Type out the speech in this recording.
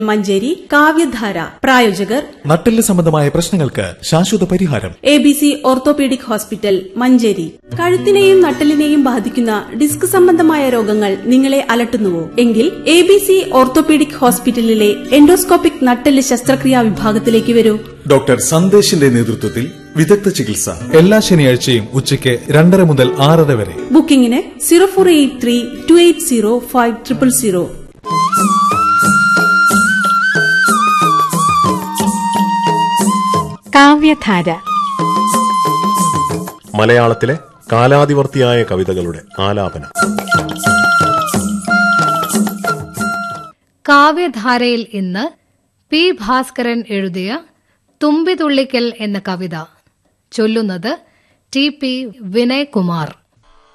മഞ്ചേരി കാവ്യധാര പ്രായോജകർ നട്ടെല്ല് സംബന്ധമായ പ്രശ്നങ്ങൾക്ക് ശാശ്വത പരിഹാരം A B C orthopaedic hospital Manjeri കഴുത്തിനെയും നട്ടലിനെയും ബാധിക്കുന്ന ഡിസ്ക് സംബന്ധമായ രോഗങ്ങൾ നിങ്ങളെ അലട്ടുന്നുവോ എങ്കിൽ എ ബി സി ഓർത്തോപീഡിക് ഹോസ്പിറ്റലിലെ എൻഡോസ്കോപ്പിക് നട്ടെല്ല് ശസ്ത്രക്രിയാ വിഭാഗത്തിലേക്ക് വരൂ ഡോക്ടർ സന്ദേശിന്റെ നേതൃത്വത്തിൽ വിദഗ്ധ ചികിത്സ എല്ലാ ശനിയാഴ്ചയും ഉച്ചയ്ക്ക് രണ്ടര മുതൽ ആറര വരെ ബുക്കിംഗിന് zero four eight three two eight zero five triple zero Kavyadhara മലയാളത്തിലെ കാലാതിവർത്തിയായ കവിതകളുടെ ആലാപനം കാവ്യധാരയിൽ ഇന്ന് പി ഭാസ്കരൻ എഴുതിയ തുമ്പിതുള്ളിക്കൽ എന്ന കവിത ചൊല്ലുന്നത് ടി പി വിനയകുമാർ